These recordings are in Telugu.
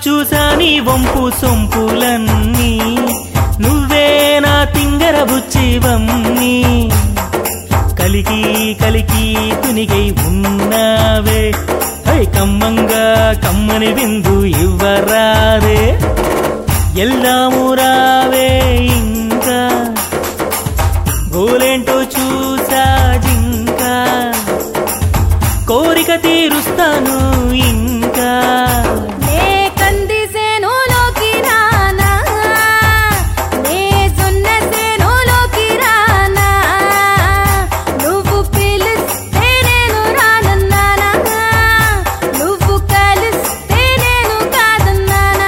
చూసా నీ వంపు సొంపులన్నీ నువ్వే నా తింగర బుచ్చివన్నీ కలికి కలికి తునిగై ఉన్నావే హై కమ్మంగా కమ్మని విందు ఇవ్వరారే ఎల్లాము రావే ఇంకా గోలేంటో చూసా జింకా కోరిక తీరుస్తాను ఇంకా నే కందిసేనులోకి రానా నే సున్న సేనులోకి రానా నువ్వు పిలిస్తే నేను రానన్నానా నువ్వు కలిస్తే నేను కాదన్నానా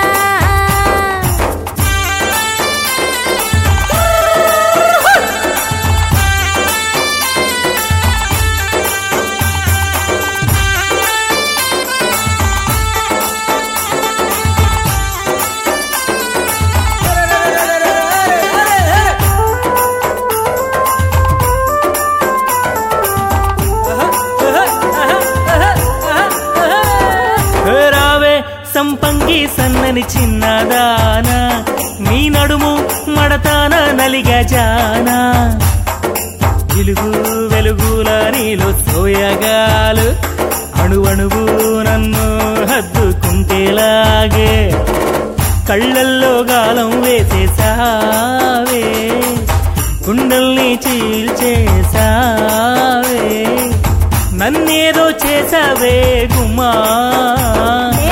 రావే సంపంగి సన్నని చిన్నదానా నీ నడుము మడతాన నలిగా జానా వెలుగు వెలుగుల నీలో సోయగాలు అణువణువు నన్ను హద్దుకుంటేలాగే కళ్ళల్లో గాలం వేసేసావే గుండెల్ని చీల్చేసావే నన్నేదో చేసావే గుమ్మా